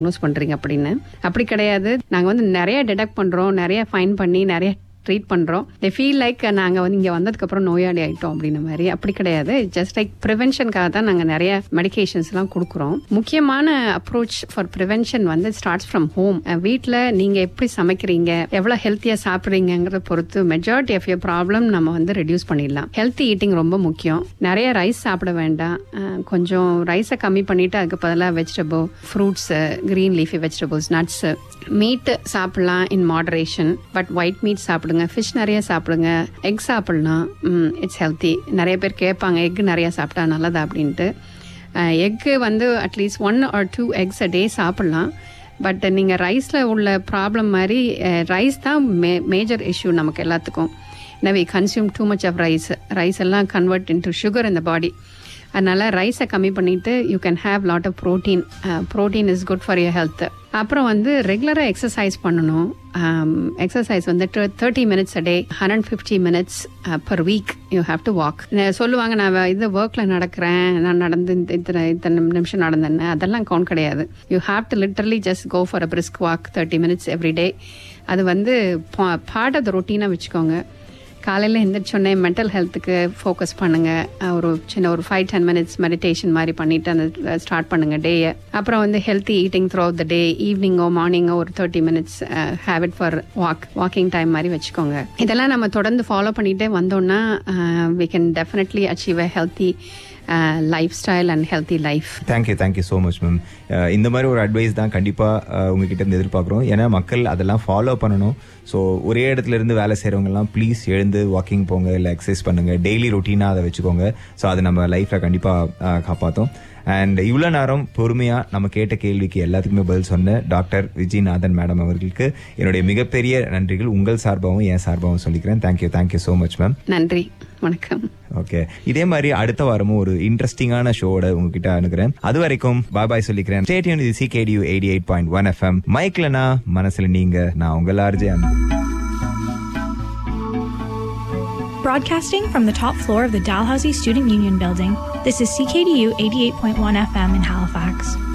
Diagnose பண்றீங்க அப்படின்னு அப்படி கிடையாது நாங்க வந்து நிறைய டிடெக்ட் பண்றோம் நிறைய ஃபைன் பண்ணி நிறைய ட்ரீட் பண்றோம் தே ஃபீல் லைக் நாங்க வந்து இங்க வந்ததுக்கு அப்புறம் நோயாளி ஆயிட்டோம் அப்படின்ன மாதிரி அப்படி கிடையாது ஜஸ்ட் லைக் ப்ரிவென்ஷனுக்காக தான் நாங்க நிறைய மெடிகேஷன்ஸ் எல்லாம் கொடுக்குறோம் முக்கியமான அப்ரோச் ஃபார் ப்ரிவென்ஷன் வந்து ஸ்டார்ட்ஸ் ஃப்ரம் ஹோம் வீட்டில் நீங்க எப்படி சமைக்கிறீங்க எவ்வளவு ஹெல்த்தியா சாப்பிட்றீங்கிறத பொறுத்து மெஜாரிட்டி ஆஃப் யர் ப்ராப்ளம் நம்ம வந்து ரெடியூஸ் பண்ணிடலாம் ஹெல்த்தி ஈட்டிங் ரொம்ப முக்கியம் நிறைய ரைஸ் சாப்பிட வேண்டாம் அஹ் கொஞ்சம் ரைஸை கம்மி பண்ணிட்டு அதுக்கு பதிலாக vegetable fruits green leafy vegetables nuts meat சாப்பிடலாம் in moderation but white meat சாப்பிடுங்க ஃபிஷ் நிறைய சாப்பிடுங்க எக் சாப்பிடலாம் இட்ஸ் ஹெல்த்தி நிறைய பேர் கேட்பாங்க எக் நிறைய சாப்பிட்டா நல்லதா அப்படின்ட்டு எக்கு வந்து at least one or two eggs a day சாப்பிடலாம் பட் நீங்கள் ரைஸில் உள்ள ப்ராப்ளம் மாதிரி ரைஸ் தான் மே மேஜர் இஷ்யூ நமக்கு எல்லாத்துக்கும் we consume too much of rice rice எல்லாம் கன்வெர்ட் இன்டு சுகர் இந்த பாடி அதனால ரைஸை கம்மி பண்ணிட்டு you can have lot of protein protein is good for your health அப்புறம் வந்து ரெகுலராக எக்ஸசைஸ் பண்ணணும் எக்ஸசைஸ் வந்து thirty minutes a day hundred fifty minutes per week you have to walk சொல்லுவாங்க நான் இது ஒர்க்கில் நடக்கிறேன் நான் நடந்து இந்த- இத்தனை இத்தனை நிமிஷம் நடந்தேன்னு அதெல்லாம் கவுண்ட் கிடையாது you have to literally just go for a brisk walk thirty minutes every day அது வந்து பார்ட் ஆஃப் த ரொட்டீனாக வச்சுக்கோங்க காலையில் எந்திரிச்சோடனே மென்டல் ஹெல்த்துக்கு ஃபோக்கஸ் பண்ணுங்க அஹ் ஒரு சின்ன ஒரு ஃபைவ் டென் மினிட்ஸ் மெடிடேஷன் மாதிரி பண்ணிட்டு அந்த ஸ்டார்ட் பண்ணுங்க டேயை அப்புறம் வந்து healthy eating through the day ஈவினிங்கோ மார்னிங்கோ ஒரு thirty minutes habit for walk walking time மாதிரி வச்சுக்கோங்க இதெல்லாம் நம்ம தொடர்ந்து ஃபாலோ பண்ணிட்டே வந்தோம்னா we can definitely achieve a healthy lifestyle and healthy life thank you thank you so much ma'am இந்த மாதிரி ஒரு அட்வைஸ் தான் கண்டிப்பாக உங்ககிட்ட இருந்து எதிர்பார்க்குறோம் ஏன்னா மக்கள் அதெல்லாம் ஃபாலோ பண்ணணும் ஸோ ஒரே இடத்துல இருந்து வேலை செய்கிறவங்கலாம் ப்ளீஸ் எழுந்து வாக்கிங் போங்க இல்லை எக்ஸசைஸ் பண்ணுங்க டெய்லி ரொட்டீனாக அதை வச்சுக்கோங்க ஸோ அது நம்ம லைஃப்பில் கண்டிப்பாக காப்பாற்றும் அண்ட் இவ்வளோ நேரம் பொறுமையாக நம்ம கேட்ட கேள்விக்கு எல்லாத்துக்குமே பதில் சொன்ன டாக்டர் விஜயநாதன் மேடம் அவர்களுக்கு என்னுடைய மிகப்பெரிய நன்றிகள் உங்கள் சார்பாகவும் என் சார்பாகவும் சொல்லிக்கிறேன் thank you thank you so much ma'am நன்றி வணக்கம் ஓகே இதே மாதிரி அடுத்த வாரமும் ஒரு இன்ட்ரெஸ்டிங்கான ஷோட உங்ககிட்ட அனுக்கிறேன் அது வரைக்கும் பாய் பாய் சொல்லிக்கிறேன் ஸ்டேடியம் இது சிகேடியூ eighty eight point one FM மைக்ல நான் மனசுல நீங்க நான் உங்கள் RJ Broadcasting from the top floor of the Dalhousie Student Union building, this is CKDU 88.1 FM in Halifax.